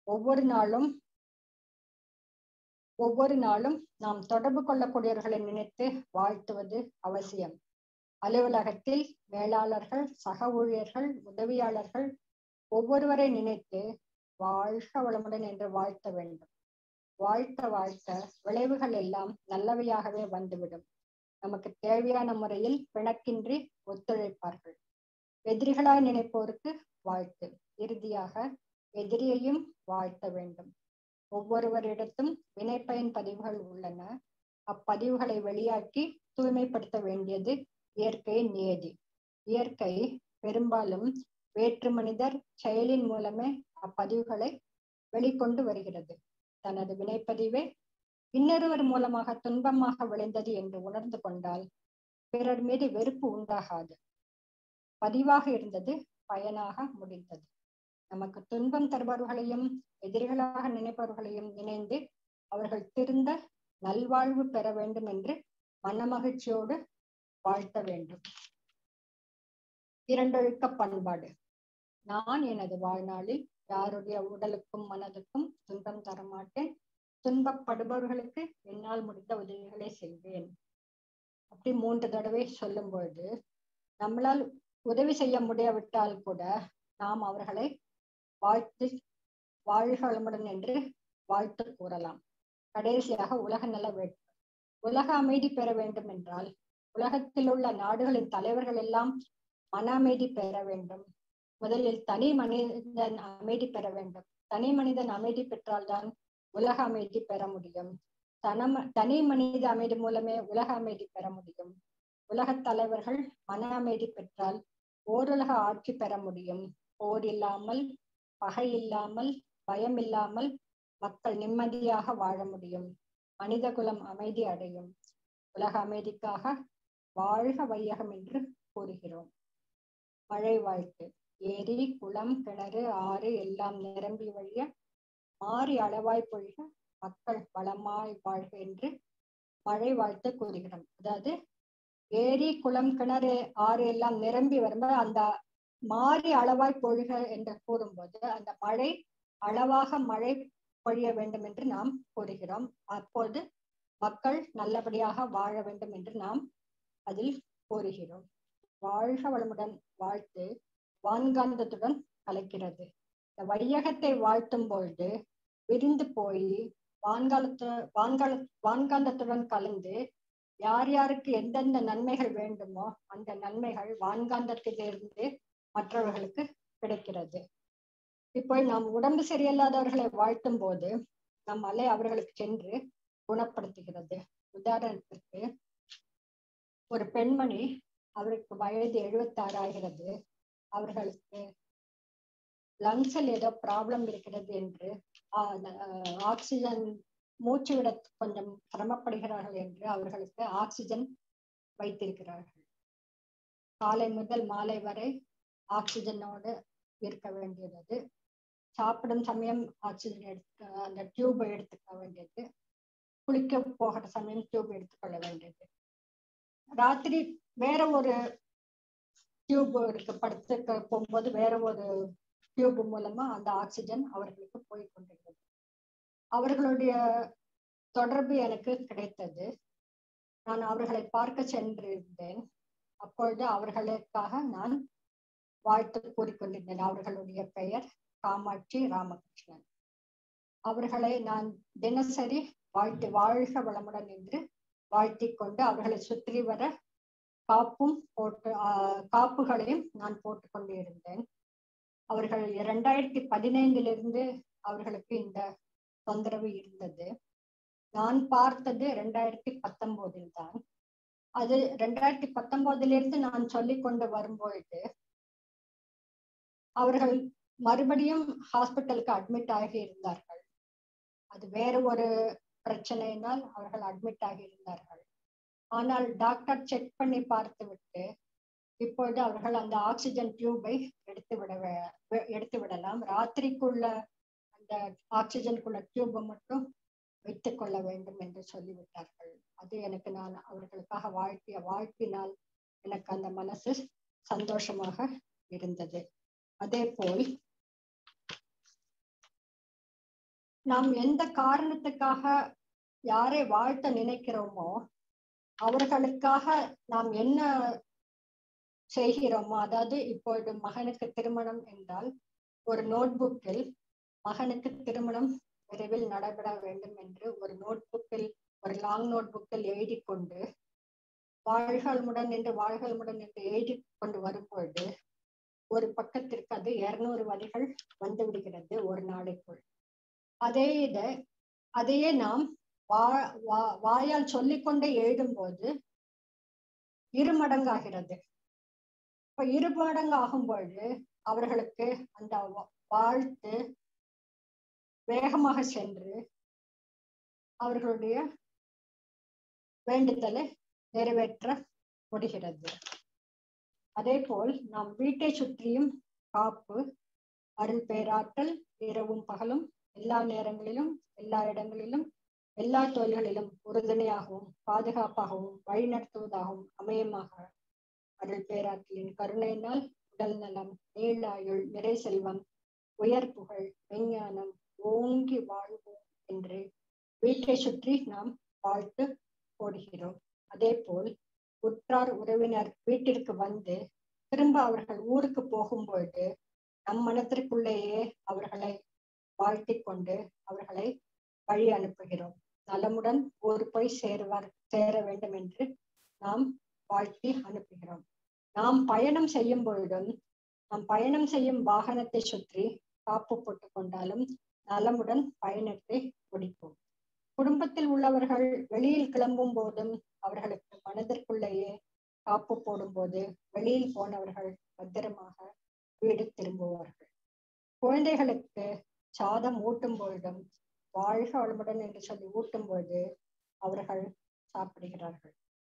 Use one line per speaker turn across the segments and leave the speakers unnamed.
ஒவ்வொரு நாளும் ஒவ்வொரு நாளும் நாம் தொடர்பு கொள்ளக்கூடியவர்களை நினைத்து வாழ்த்துவது அவசியம் அலுவலகத்தில் மேலாளர்கள் சக ஊழியர்கள் உதவியாளர்கள் ஒவ்வொருவரை நினைத்து வாழ்க வளமுடன் என்று வாழ்த்த வேண்டும் வாழ்த்த வாழ்த்த விளைவுகள் எல்லாம் நல்லவையாகவே வந்துவிடும் நமக்கு தேவையான முறையில் பிணக்கின்றி ஒத்துழைப்பார்கள் எதிரிகளாய் நினைப்போருக்கு வாழ்த்து இறுதியாக எதிரியையும் வாழ்த்த வேண்டும் ஒவ்வொருவரிடத்தும் வினைப்பயன் பதிவுகள் உள்ளன அப்பதிவுகளை வெளியாக்கி தூய்மைப்படுத்த வேண்டியது இயற்கையின் நியதி இயற்கை பெரும்பாலும் வேற்று மனிதர் செயலின் மூலமே அப்பதிவுகளை வெளிக்கொண்டு வருகிறது தனது வினைப்பதிவே இன்னொருவர் மூலமாக துன்பமாக விளைந்தது என்று உணர்ந்து கொண்டால் பிறர் மீது வெறுப்பு உண்டாகாது பதிவாக இருந்தது பயனாக முடிந்தது நமக்கு துன்பம் தருபவர்களையும் எதிரிகளாக நினைப்பவர்களையும் நினைந்து அவர்கள் திருந்த நல்வாழ்வு பெற வேண்டும் என்று மனமகிழ்ச்சியோடு வாழ்த்த வேண்டும் இரண்டொழுக்க பண்பாடு நான் எனது வாழ்நாளில் யாருடைய உடலுக்கும் மனதுக்கும் துன்பம் தரமாட்டேன் துன்பப்படுபவர்களுக்கு என்னால் முடிந்த உதவிகளை செய்வேன் அப்படி மூன்று தடவை சொல்லும் பொழுது நம்மளால் உதவி செய்ய முடியாவிட்டால் கூட நாம் அவர்களை வாழ்த்து வாழ்க வளமுடன் என்று வாழ்த்து கூறலாம் கடைசியாக உலக நல வேட்பு உலக அமைதி பெற வேண்டும் என்றால் உலகத்தில் உள்ள நாடுகளின் தலைவர்கள் எல்லாம் மன அமைதி பெற வேண்டும் முதலில் தனி மனிதன் அமைதி பெற வேண்டும் தனி மனிதன் அமைதி பெற்றால்தான் உலக அமைதி பெற முடியும் தனம தனி மனித அமைதி மூலமே உலக அமைதி பெற முடியும் உலகத் தலைவர்கள் மன அமைதி பெற்றால் ஓருலக ஆட்சி பெற முடியும் போர் இல்லாமல் பகை இல்லாமல் பயம் இல்லாமல் மக்கள் நிம்மதியாக வாழ முடியும் மனித குலம் அமைதி அடையும் உலக அமைதிக்காக வாழ்க வையகம் என்று கூறுகிறோம் மழை வாழ்த்து ஏரி குளம் கிணறு ஆறு எல்லாம் நிரம்பி வழிய மாறி அளவாய் பொழிக மக்கள் வளமாய் வாழ்க என்று மழை வாழ்த்து கூறுகிறோம் அதாவது ஏரி குளம் கிணறு ஆறு எல்லாம் நிரம்பி வரும்போது அந்த மாறி அளவாய் பொழிக என்று கூறும்போது அந்த மழை அளவாக மழை பொழிய வேண்டும் என்று நாம் கூறுகிறோம் அப்போது மக்கள் நல்லபடியாக வாழ வேண்டும் என்று நாம் அதில் கூறுகிறோம் வாழ்க வளமுடன் வாழ்த்து வான்காந்தத்துடன் கலக்கிறது இந்த வையகத்தை வாழ்த்தும் பொழுது விரிந்து போய் வான்காலத்து வான்கால வான்காந்தத்துடன் கலந்து யார் யாருக்கு எந்தெந்த நன்மைகள் வேண்டுமோ அந்த நன்மைகள் வான்காந்தத்திலிருந்து மற்றவர்களுக்கு கிடைக்கிறது இப்போ நாம் உடம்பு சரியில்லாதவர்களை வாழ்த்தும் போது நம் அலை அவர்களுக்கு சென்று குணப்படுத்துகிறது உதாரணத்திற்கு ஒரு பெண்மணி அவருக்கு வயது எழுபத்தாறு ஆகிறது அவர்களுக்கு லங்ஸில் ஏதோ ப்ராப்ளம் இருக்கிறது என்று ஆக்சிஜன் மூச்சு விட கொஞ்சம் சிரமப்படுகிறார்கள் என்று அவர்களுக்கு ஆக்சிஜன் வைத்திருக்கிறார்கள் காலை முதல் மாலை வரை ஆக்சிஜனோடு இருக்க வேண்டியது சாப்பிடும் சமயம் ஆக்சிஜன் எடுத்து அந்த டியூப் எடுத்துக்க வேண்டியது குளிக்க போகிற சமயம் டியூப் எடுத்துக்கொள்ள வேண்டியது ராத்திரி வேற ஒரு டியூப் இருக்கு படுத்துக்க போகும்போது வேற ஒரு டியூப் மூலமா அந்த ஆக்சிஜன் அவர்களுக்கு போய் கொண்டிருக்கிறது அவர்களுடைய தொடர்பு எனக்கு கிடைத்தது நான் அவர்களை பார்க்க சென்றிருந்தேன் அப்பொழுது அவர்களுக்காக நான் வாழ்த்து கூறிக்கொண்டிருந்தேன் அவர்களுடைய பெயர் காமாட்சி ராமகிருஷ்ணன் அவர்களை நான் தினசரி வாழ்த்து வாழ்க வளமுடன் என்று வாழ்த்தி கொண்டு அவர்களை சுற்றி வர காப்பும் போட்டு காப்புகளையும் நான் போட்டுக்கொண்டு இருந்தேன் அவர்கள் இரண்டாயிரத்தி பதினைந்திலிருந்து அவர்களுக்கு இந்த தொந்தரவு இருந்தது நான் பார்த்தது ரெண்டாயிரத்தி பத்தொன்பதில் தான் அது ரெண்டாயிரத்தி பத்தொன்பதிலிருந்து நான் சொல்லிக் கொண்டு வரும்பொழுது அவர்கள் மறுபடியும் ஹாஸ்பிட்டலுக்கு அட்மிட் ஆகி இருந்தார்கள் அது வேற ஒரு பிரச்சனையினால் அவர்கள் அட்மிட் ஆகி இருந்தார்கள் ஆனால் டாக்டர் செக் பண்ணி பார்த்து விட்டு இப்பொழுது அவர்கள் அந்த ஆக்சிஜன் டியூபை எடுத்து விட எடுத்து விடலாம் ராத்திரிக்குள்ள அந்த ஆக்சிஜனுக்குள்ள டியூபை மட்டும் வைத்துக் கொள்ள வேண்டும் என்று சொல்லிவிட்டார்கள் அது எனக்கு நான் அவர்களுக்காக வாழ்த்திய வாழ்த்தினால் எனக்கு அந்த மனசு சந்தோஷமாக இருந்தது அதே போல் நாம் எந்த காரணத்துக்காக யாரை வாழ்த்த நினைக்கிறோமோ அவர்களுக்காக நாம் என்ன செய்கிறோமோ அதாவது இப்பொழுது மகனுக்கு திருமணம் என்றால் ஒரு நோட்புக்கில் மகனுக்கு திருமணம் விரைவில் நடைபெற வேண்டும் என்று ஒரு நோட்புக்கில் ஒரு லாங் நோட்புக்கில் எழுதி கொண்டு வாழ்கள்முடன் என்று வாழ்கள்முடன் என்று எழுதி கொண்டு வரும்பொழுது ஒரு பக்கத்திற்கு அது இருநூறு வரிகள் வந்து விடுகிறது ஒரு நாளைக்குள் அதே இதை அதையே நாம் வா வா வாயால் சொல்லிக்கொண்டே எழுதும்போது இரு மடங்காகிறது இப்ப இரு மடங்கு ஆகும் பொழுது அவர்களுக்கு அந்த வாழ்த்து வேகமாக சென்று அவர்களுடைய வேண்டுதலை நிறைவேற்ற முடிகிறது அதே போல் நாம் வீட்டை சுற்றியும் காப்பு அருள் பேராற்றல் இரவும் பகலும் எல்லா நேரங்களிலும் எல்லா இடங்களிலும் எல்லா தொழில்களிலும் உறுதுணையாகவும் பாதுகாப்பாகவும் வழிநடத்துவதாகவும் அமையமாக அருள் பேராற்றலின் கருணையினால் உடல் நலம் நீளாயுள் நிறை செல்வம் உயர் புகழ் விஞ்ஞானம் ஓங்கி வாழ்வோம் என்று வீட்டை சுற்றி நாம் வாழ்த்து போடுகிறோம் அதே போல் உற்றார் உறவினர் வீட்டிற்கு வந்து திரும்ப அவர்கள் ஊருக்கு போகும்பொழுது நம் மனத்திற்குள்ளேயே அவர்களை வாழ்த்தி கொண்டு அவர்களை வழி அனுப்புகிறோம் நலமுடன் ஊர் போய் சேருவார் சேர வேண்டும் என்று நாம் வாழ்த்தி அனுப்புகிறோம் நாம் பயணம் செய்யும் பொழுதும் நாம் பயணம் செய்யும் வாகனத்தை சுற்றி காப்பு போட்டுக் கொண்டாலும் நலமுடன் பயணத்தை முடிப்போம் குடும்பத்தில் உள்ளவர்கள் வெளியில் கிளம்பும் போதும் அவர்களுக்கு மனதிற்குள்ளேயே காப்பு போடும் போது வெளியில் போனவர்கள் பத்திரமாக வீடு திரும்புவார்கள் குழந்தைகளுக்கு சாதம் ஊட்டும் பொழுதும் வாழ்க வளமுடன் என்று சொல்லி ஊட்டும் பொழுது அவர்கள் சாப்பிடுகிறார்கள்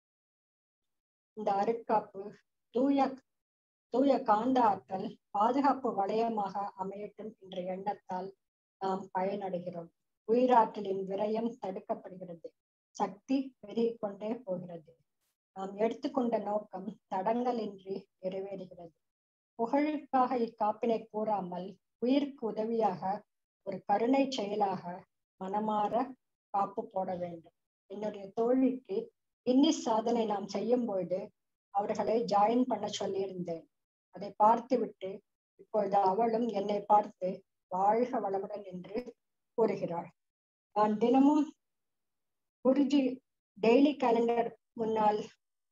இந்த அருட்காப்பு தூய தூய காந்த ஆற்றல் பாதுகாப்பு வளையமாக அமையட்டும் என்ற எண்ணத்தால் நாம் பயனடைகிறோம் உயிராற்றலின் விரயம் தடுக்கப்படுகிறது சக்தி பெருகிக் கொண்டே போகிறது நாம் எடுத்துக்கொண்ட நோக்கம் தடங்கலின்றி நிறைவேறுகிறது புகழுக்காக இக்காப்பினை கூறாமல் உயிருக்கு உதவியாக ஒரு கருணை செயலாக மனமாற காப்பு போட வேண்டும் என்னுடைய தோழிக்கு இன்னி சாதனை நாம் செய்யும் பொழுது அவர்களை ஜாயின் பண்ண சொல்லியிருந்தேன் அதை பார்த்து விட்டு இப்பொழுது அவளும் என்னை பார்த்து வாழ்க வளமுடன் என்று கூறுகிறாள் நான் தினமும் குருஜி டெய்லி கேலண்டர் முன்னால்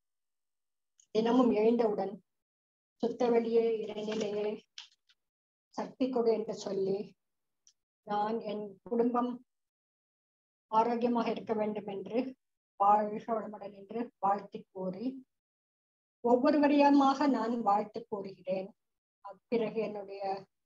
தினமும் எழுந்தவுடன் சுத்தவெளியே இறைநிலையே சக்தி கொடு என்று சொல்லி நான் என் குடும்பம் ஆரோக்கியமாக இருக்க வேண்டும் என்று வாழ்க வளமுடன் என்று வாழ்த்தி கூறி ஒவ்வொருவரையமாக நான் வாழ்த்து கூறுகிறேன் பிறகு என்னுடைய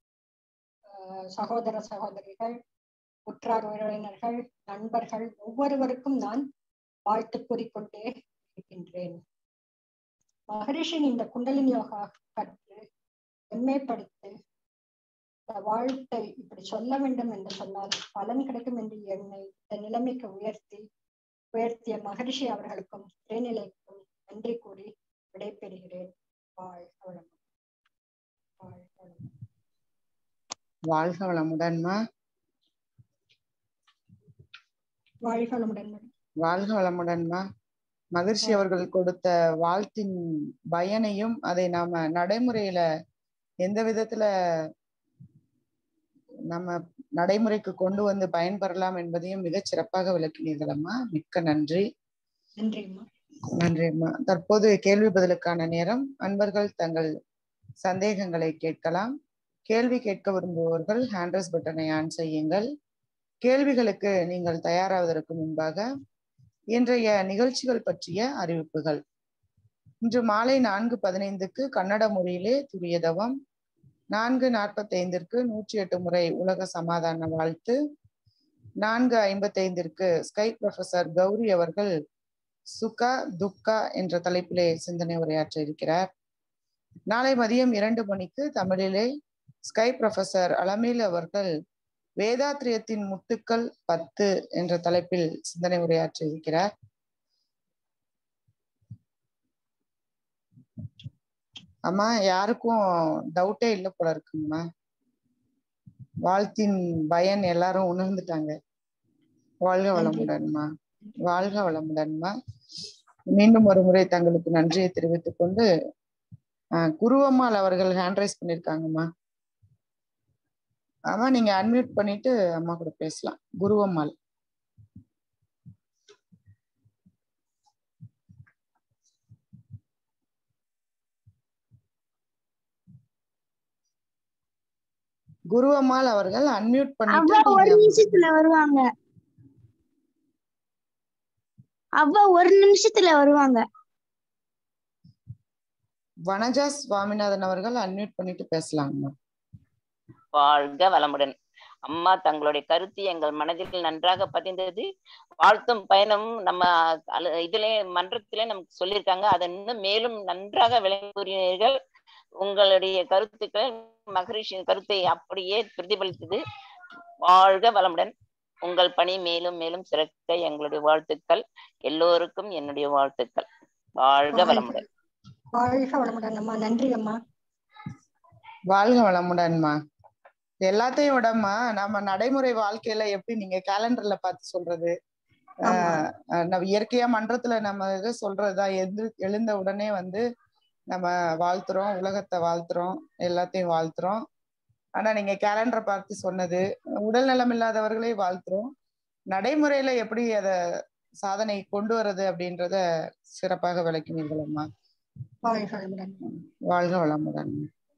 சகோதர சகோதரிகள் உற்றார் உறவினர்கள் நண்பர்கள் ஒவ்வொருவருக்கும் நான் வாழ்த்து கூறிக்கொண்டே இருக்கின்றேன் மகரிஷின் இந்த குண்டலின் யோகா கற்று எம்மைப்படுத்து இந்த வாழ்த்தை இப்படி சொல்ல வேண்டும் என்று சொன்னால் பலன் கிடைக்கும் என்று எண்ணை இந்த நிலைமைக்கு உயர்த்தி உயர்த்திய மகரிஷி அவர்களுக்கும் இறைநிலைக்கும் நன்றி கூறி விடைபெறுகிறேன் வாழ்க வளமுடன் வாழ்க வளமுடன்
வாழ்க வளமுடன்மா
வாழ்க வளமுடன்
வாழ்க வளமுடன்மா மகிழ்ச்சி அவர்கள் கொடுத்த வாழ்த்தின் பயனையும் அதை நாம நடைமுறையில எந்த விதத்துல நம்ம நடைமுறைக்கு கொண்டு வந்து பயன்பெறலாம் என்பதையும் மிகச் சிறப்பாக விளக்கினீர்கள் அம்மா மிக்க நன்றி
நன்றிம்மா
நன்றி அம்மா தற்போது கேள்வி பதிலுக்கான நேரம் அன்பர்கள் தங்கள் சந்தேகங்களை கேட்கலாம் கேள்வி கேட்க விரும்புபவர்கள் ஹேண்ட்ரஸ் பட்டனை ஆன் செய்யுங்கள் கேள்விகளுக்கு நீங்கள் தயாராவதற்கு முன்பாக இன்றைய நிகழ்ச்சிகள் பற்றிய அறிவிப்புகள் இன்று மாலை நான்கு பதினைந்துக்கு கன்னட மொழியிலே துரியதவம் நான்கு நாற்பத்தைந்திற்கு நூற்றி எட்டு முறை உலக சமாதான வாழ்த்து நான்கு ஐம்பத்தைந்திற்கு ஸ்கை ப்ரொஃபசர் கௌரி அவர்கள் சுகா துக்கா என்ற தலைப்பிலே சிந்தனை உரையாற்ற இருக்கிறார் நாளை மதியம் இரண்டு மணிக்கு தமிழிலே ஸ்கை ப்ரொஃபசர் அலமீல் அவர்கள் வேதாத்திரியத்தின் முட்டுக்கள் பத்து என்ற தலைப்பில் சிந்தனை உரையாற்ற இருக்கிறார் அம்மா யாருக்கும் டவுட்டே இல்லை போல இருக்குங்கம்மா வாழ்த்தின் பயன் எல்லாரும் உணர்ந்துட்டாங்க வாழ்க
நன்றி.
வளமுடன்மா வாழ்க வளமுடன்மா மீண்டும் ஒரு முறை தங்களுக்கு நன்றியை தெரிவித்துக் கொண்டு ஆஹ் குருவம்மாள் அவர்கள் ஹேண்ட் ரைஸ் பண்ணிருக்காங்கம்மா ஆமா நீங்க அன்மியூட் பண்ணிட்டு அம்மா கூட பேசலாம் குருவம்மாள் குருவம்மாள் அவர்கள் அன்மியூட்
அவ்வா ஒரு
பண்ணிட்டு நீங்க
நிமிஷத்துல வருவாங்க அவ்வா ஒரு நிமிஷத்துல வருவாங்க
வனஜா சுவாமிநாதன் அவர்கள் அன்மியூட் பண்ணிட்டு பேசலாங்கம்மா
வாழ்க வளமுடன் அம்மா தங்களுடைய கருத்து எங்கள் மனதில் நன்றாக பதிந்தது வாழ்த்தும் பயணம் நம்ம அல- இதிலே மன்றத்திலே நமக்கு சொல்லியிருக்காங்க அதை இன்னும் மேலும் நன்றாக விளங்கி கூறினீர்கள் உங்களுடைய கருத்துக்கள் மகரிஷியின் கருத்தை அப்படியே பிரதிபலித்தது வாழ்க வளமுடன் உங்கள் பணி மேலும் மேலும் சிறக்க எங்களுடைய வாழ்த்துக்கள் எல்லோருக்கும் என்னுடைய வாழ்த்துக்கள் வாழ்க வளமுடன்
வாழ்க வளமுடன் அம்மா நன்றி அம்மா
வாழ்க வளமுடன்மா எல்லாத்தையும் விடம்மா நம்ம நடைமுறை வாழ்க்கையில எப்படி நீங்க கேலண்டர்ல பார்த்து சொல்றது
ஆமா.
ஆஹ் ஆஹ் நம்ம இயற்கையா மன்றத்துல நம்ம இது சொல்றதுதான் எது எழுந்த உடனே வந்து நம்ம வாழ்த்துறோம் உலகத்தை வாழ்த்துறோம் எல்லாத்தையும் வாழ்த்துறோம் ஆனா நீங்க கேலண்டரை பார்த்து சொன்னது உடல் நலம் இல்லாதவர்களே வாழ்த்துறோம் நடைமுறையில எப்படி அத சாதனை கொண்டு வர்றது அப்படின்றத சிறப்பாக விளக்கினீர்கள் அம்மா
வாழ்க வளமுடன்
வாழ்க வளமுடன்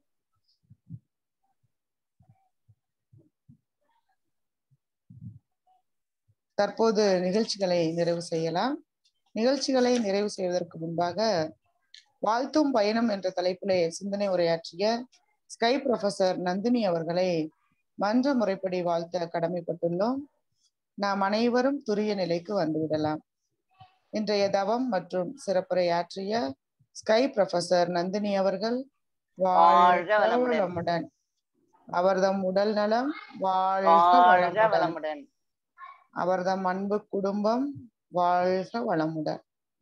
தற்போது நிகழ்ச்சிகளை நிறைவு செய்யலாம் நிகழ்ச்சிகளை நிறைவு செய்வதற்கு முன்பாக வாழ்த்தும் பயணம் என்ற தலைப்பிலே சிந்தனை உரையாற்றிய ஸ்கை ப்ரொஃபசர் நந்தினி அவர்களை மன்ற முறைப்படி வாழ்த்த கடமைப்பட்டுள்ளோம் நாம் அனைவரும் துரிய நிலைக்கு வந்துவிடலாம் இன்றைய தவம் மற்றும் சிறப்புரையாற்றிய ஸ்கை ப்ரொஃபசர் நந்தினி அவர்கள்
வாழ்க
வாழ்க
வளமுடன்.
வளமுடன் அவர்தம் உடல் நலம் வாழ்க
வாழ்க
வளமுடன்
வளமுடன்
அவர்தம் அன்பு குடும்பம் வாழ்க வளமுடன்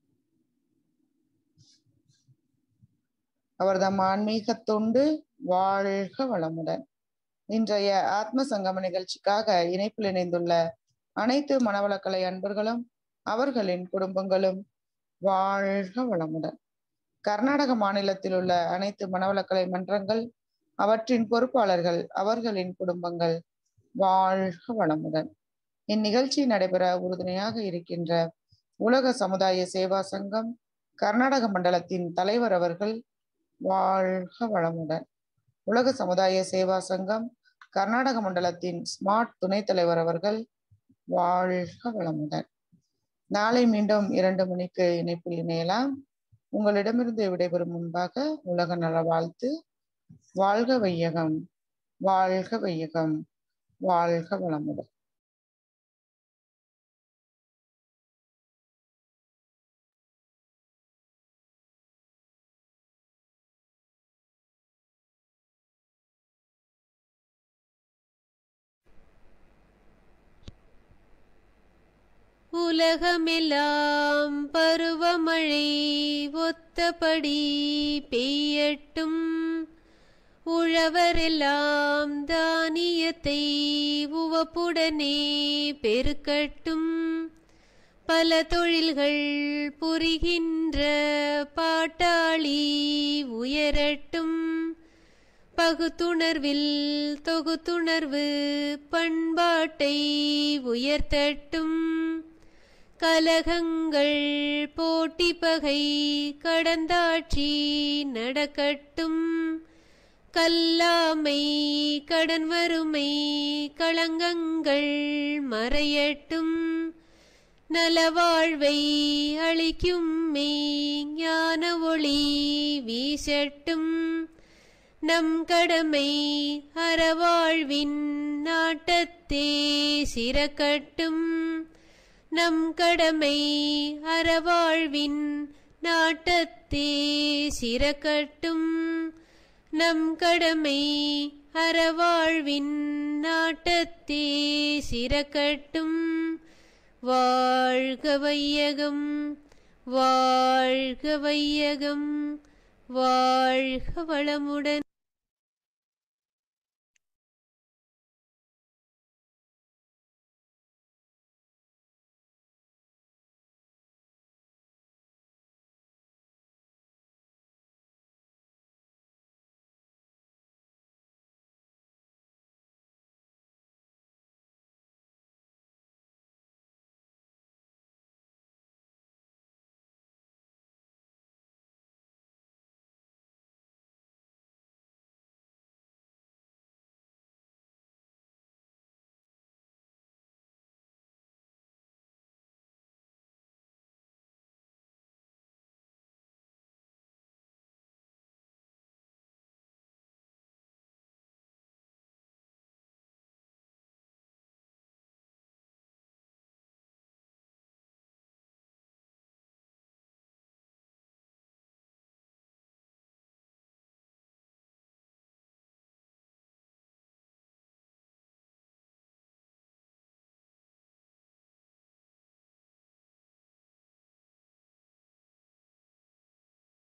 அவர்தம் ஆன்மீக தொண்டு வாழ்க வளமுடன் இன்றைய ஆத்ம சங்கம நிகழ்ச்சிக்காக இணைப்பில் இணைந்துள்ள அனைத்து மனவளக்கலை அன்பர்களும் அவர்களின் குடும்பங்களும் வாழ்க வளமுடன் கர்நாடக மாநிலத்தில் உள்ள அனைத்து மனவளக்கலை மன்றங்கள் அவற்றின் பொறுப்பாளர்கள் அவர்களின் குடும்பங்கள் வாழ்க வளமுடன் இந்நிகழ்ச்சி நடைபெற உறுதுணையாக இருக்கின்ற உலக சமுதாய சேவா சங்கம் கர்நாடக மண்டலத்தின் தலைவர் அவர்கள் வாழ்க வளமுடன் உலக சமுதாய சேவா சங்கம் கர்நாடக மண்டலத்தின் ஸ்மார்ட் துணைத் தலைவர் அவர்கள் வாழ்க வளமுடன் நாளை மீண்டும் இரண்டு மணிக்கு இணைப்பில் இணையலாம் உங்களிடமிருந்து விடைபெறும் முன்பாக உலக நல வாழ்த்து வாழ்க வையகம் வாழ்க வையகம் வாழ்க வளமுடன்
உலகமெல்லாம் பருவமழை ஒத்தபடி பெய்யட்டும் உழவரெல்லாம் தானியத்தை உவப்புடனே பெருக்கட்டும் பல தொழில்கள் புரிகின்ற பாட்டாளி உயரட்டும் பகுத்துணர்வில் தொகுத்துணர்வு பண்பாட்டை உயர்த்தட்டும் கலகங்கள் போட்டி பகை கடந்தாட்சி நடக்கட்டும் கல்லாமை கடன் வறுமை களங்கங்கள் மறையட்டும் நலவாழ்வை அளிக்கும் மெய் ஞான ஒளி வீசட்டும் நம் கடமை அறவாழ்வின் நாட்டத்தே சிறக்கட்டும் நம் கடமை அறவாழ்வின் நாட்டத்தே சிறக்கட்டும் நம் கடமை அறவாழ்வின் நாட்டத்தே சிறக்கட்டும் வாழ்க வையகம் வாழ்க வையகம் வாழ்க வளமுடன்